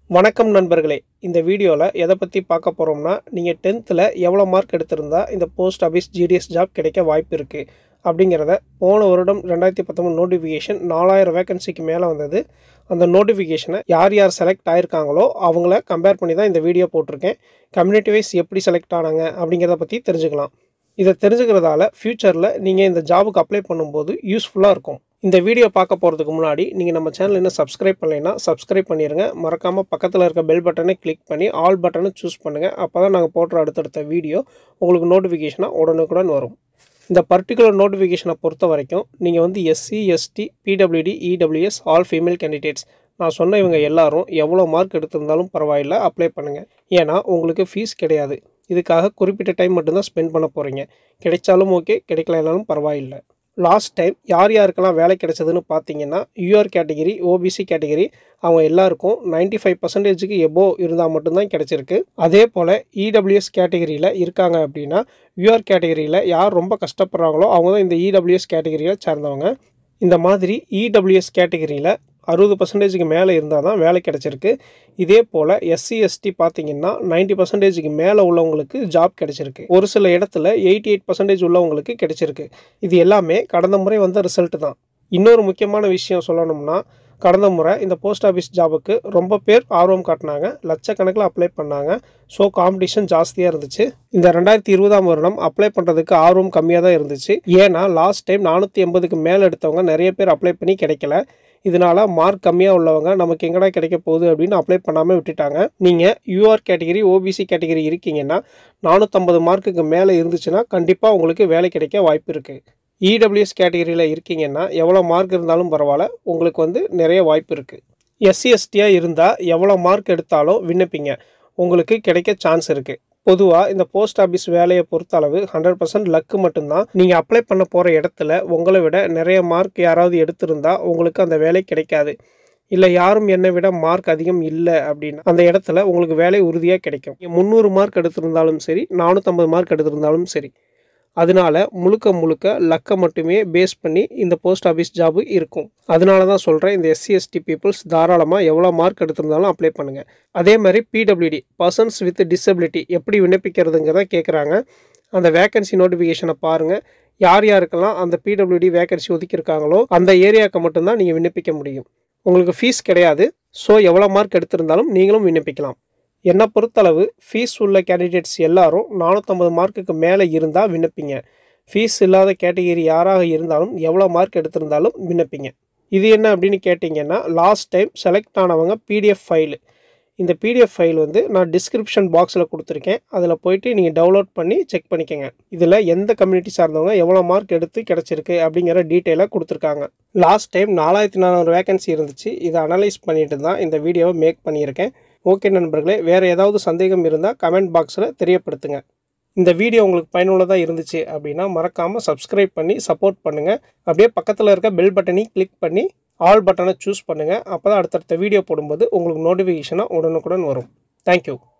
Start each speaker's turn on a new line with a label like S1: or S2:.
S1: வணக்கம் நண்பர்களே இந்த வீடியோவில் எதை பற்றி பார்க்க போகிறோம்னா நீங்கள் டென்த்தில் எவ்வளோ மார்க் எடுத்திருந்தா இந்த போஸ்ட் ஆஃபீஸ் ஜிடிஎஸ் ஜாப் கிடைக்க வாய்ப்பு இருக்குது அப்படிங்கிறத போன வருடம் ரெண்டாயிரத்தி பத்தொம்பது நோட்டிஃபிகேஷன் நாலாயிரம் வேகன்சிக்கு மேலே வந்தது அந்த நோட்டிஃபிகேஷனை யார் யார் செலக்ட் ஆயிருக்காங்களோ அவங்கள கம்பேர் பண்ணி தான் இந்த வீடியோ போட்டிருக்கேன் கம்யூனிட்டி வைஸ் எப்படி செலக்ட் ஆனாங்க அப்படிங்கிறத பற்றி தெரிஞ்சுக்கலாம் இதை தெரிஞ்சுக்கிறதால ஃப்யூச்சரில் நீங்கள் இந்த ஜாபுக்கு அப்ளை பண்ணும்போது யூஸ்ஃபுல்லாக இருக்கும் இந்த வீடியோ பார்க்க போகிறதுக்கு முன்னாடி நீங்கள் நம்ம சேனல் இன்னும் சப்ஸ்கிரைப் பண்ணலைன்னா சப்ஸ்கிரைப் பண்ணிடுங்க மறக்காமல் பக்கத்தில் இருக்க பெல் பட்டனை கிளிக் பண்ணி ஆல் பட்டனை சூஸ் பண்ணுங்கள் அப்போ தான் நாங்கள் போடுற அடுத்தடுத்த வீடியோ உங்களுக்கு நோட்டிஃபிகேஷனாக உடனுக்குடன் வரும் இந்த பர்டிகுலர் நோட்டிஃபிகேஷனை பொறுத்த வரைக்கும் நீங்கள் வந்து SC ST PWD EWS all female candidates நான் சொன்ன இவங்க எல்லாரும் எவ்வளோ மார்க் எடுத்திருந்தாலும் பரவாயில்ல அப்ளை பண்ணுங்கள் ஏன்னா உங்களுக்கு ஃபீஸ் கிடையாது இதுக்காக குறிப்பிட்ட டைம் மட்டும்தான் ஸ்பெண்ட் பண்ண போகிறீங்க கிடைச்சாலும் ஓகே கிடைக்கலனாலும் பரவாயில்லை லாஸ்ட் டைம் யார் யாருக்கெல்லாம் வேலை கிடைச்சதுன்னு பார்த்தீங்கன்னா யூஆர் கேட்டகிரி ஓபிசி கேட்டகிரி அவங்க எல்லாருக்கும் நைன்டி ஃபைவ் பர்சன்டேஜுக்கு எபோ இருந்தால் மட்டும்தான் கிடைச்சிருக்கு அதே போல் இடபிள்யூஎஸ் கேட்டகிரியில் இருக்காங்க அப்படின்னா யூஆர் கேட்டகிரியில் யார் ரொம்ப கஷ்டப்படுறாங்களோ அவங்க தான் இந்த இடபிள்யூஎஸ் கேட்டகிரியில் சேர்ந்தவங்க இந்த மாதிரி இடபிள்யூஎஸ் கேட்டகிரியில் அறுபது பர்சன்டேஜுக்கு மேலே இருந்தால் தான் வேலை கிடச்சிருக்கு இதே போல் எஸ்சி எஸ்டி பார்த்தீங்கன்னா நைன்ட்டி பர்சன்டேஜுக்கு மேலே உள்ளவங்களுக்கு ஜாப் கிடச்சிருக்கு ஒரு சில இடத்துல எயிட்டி எயிட் பர்சன்டேஜ் உள்ளவங்களுக்கு கிடச்சிருக்கு இது எல்லாமே கடந்த முறை வந்த ரிசல்ட் தான் இன்னொரு முக்கியமான விஷயம் சொல்லணும்னா கடந்த முறை இந்த போஸ்ட் ஆஃபீஸ் ஜாபுக்கு ரொம்ப பேர் ஆர்வம் காட்டினாங்க லட்சக்கணக்கில் அப்ளை பண்ணாங்க ஸோ காம்படிஷன் ஜாஸ்தியாக இருந்துச்சு இந்த ரெண்டாயிரத்தி இருபதாம் வருடம் அப்ளை பண்ணுறதுக்கு ஆர்வம் கம்மியாக தான் இருந்துச்சு ஏன்னா லாஸ்ட் டைம் நானூற்றி எண்பதுக்கு மேலே எடுத்தவங்க நிறைய பேர் அப்ளை பண்ணி கிடைக்கல இதனால் மார்க் கம்மியாக உள்ளவங்க நமக்கு எங்கடா கிடைக்க போகுது அப்படின்னு அப்ளை பண்ணாமல் விட்டுட்டாங்க நீங்கள் யூஆர் கேட்டகிரி ஓபிசி கேட்டகிரி இருக்கீங்கன்னா நானூற்றம்பது மார்க்குக்கு மேலே இருந்துச்சுன்னா கண்டிப்பாக உங்களுக்கு வேலை கிடைக்க வாய்ப்பு இருக்குது இடபிள்யூஎஸ் கேட்டகிரியில் இருக்கீங்கன்னா எவ்வளோ மார்க் இருந்தாலும் பரவாயில்ல உங்களுக்கு வந்து நிறைய வாய்ப்பு இருக்குது எஸ்சி எஸ்டியாக இருந்தால் எவ்வளோ மார்க் எடுத்தாலும் விண்ணப்பிங்க உங்களுக்கு கிடைக்க சான்ஸ் இருக்குது பொதுவாக இந்த போஸ்ட் ஆஃபீஸ் வேலையை பொறுத்தளவு ஹண்ட்ரட் பர்சன்ட் லக்கு மட்டும்தான் நீங்கள் அப்ளை பண்ண போகிற இடத்துல உங்களை விட நிறைய மார்க் யாராவது எடுத்திருந்தா உங்களுக்கு அந்த வேலை கிடைக்காது இல்லை யாரும் என்னை விட மார்க் அதிகம் இல்லை அப்படின்னா அந்த இடத்துல உங்களுக்கு வேலை உறுதியாக கிடைக்கும் முந்நூறு மார்க் எடுத்திருந்தாலும் சரி நானூற்றம்பது மார்க் எடுத்திருந்தாலும் சரி அதனால முழுக்க முழுக்க லக்கை மட்டுமே பேஸ் பண்ணி இந்த போஸ்ட் ஆஃபீஸ் ஜாபு இருக்கும் அதனால தான் சொல்கிறேன் இந்த எஸ்சி எஸ்டி பீப்புள்ஸ் தாராளமாக எவ்வளோ மார்க் எடுத்திருந்தாலும் அப்ளை பண்ணுங்கள் அதே மாதிரி பிடபிள்யூடி பர்சன்ஸ் வித் டிசபிலிட்டி எப்படி விண்ணப்பிக்கிறதுங்கிறத கேட்குறாங்க அந்த வேக்கன்சி நோட்டிஃபிகேஷனை பாருங்கள் யார் யாருக்கெல்லாம் அந்த பிடபிள்யூடி வேக்கன்சி ஒதுக்கியிருக்காங்களோ அந்த ஏரியாவுக்கு மட்டும்தான் நீங்கள் விண்ணப்பிக்க முடியும் உங்களுக்கு ஃபீஸ் கிடையாது ஸோ எவ்வளோ மார்க் எடுத்திருந்தாலும் நீங்களும் விண்ணப்பிக்கலாம் என்னை பொறுத்தளவு ஃபீஸ் உள்ள கேண்டிடேட்ஸ் எல்லாரும் நானூற்றம்பது மார்க்குக்கு மேலே இருந்தால் விண்ணப்பிங்க ஃபீஸ் இல்லாத கேட்டகிரி யாராக இருந்தாலும் எவ்வளோ மார்க் எடுத்திருந்தாலும் விண்ணப்பிங்க இது என்ன அப்படின்னு கேட்டிங்கன்னா லாஸ்ட் டைம் செலக்ட் ஆனவங்க பிடிஎஃப் ஃபைலு இந்த பிடிஎஃப் ஃபைல் வந்து நான் டிஸ்கிரிப்ஷன் பாக்ஸில் கொடுத்துருக்கேன் அதில் போயிட்டு நீங்கள் டவுன்லோட் பண்ணி செக் பண்ணிக்கோங்க இதில் எந்த கம்யூனிட்டி சார்ந்தவங்க எவ்வளோ மார்க் எடுத்து கிடச்சிருக்கு அப்படிங்கிற டீட்டெயிலாக கொடுத்துருக்காங்க லாஸ்ட் டைம் நாலாயிரத்தி நானூறு வேகன்சி இருந்துச்சு இதை அனலைஸ் பண்ணிட்டு தான் இந்த வீடியோவை மேக் பண்ணியிருக்கேன் ஓகே நண்பர்களே வேறு ஏதாவது சந்தேகம் இருந்தால் கமெண்ட் பாக்ஸில் தெரியப்படுத்துங்க இந்த வீடியோ உங்களுக்கு பயனுள்ளதாக இருந்துச்சு அப்படின்னா மறக்காமல் சப்ஸ்கிரைப் பண்ணி சப்போர்ட் பண்ணுங்கள் அப்படியே பக்கத்தில் இருக்க பெல் பட்டனையும் கிளிக் பண்ணி ஆல் பட்டனை சூஸ் பண்ணுங்கள் அப்போ தான் அடுத்தடுத்த வீடியோ போடும்போது உங்களுக்கு நோட்டிஃபிகேஷனாக உடனுக்குடன் வரும் தேங்க்யூ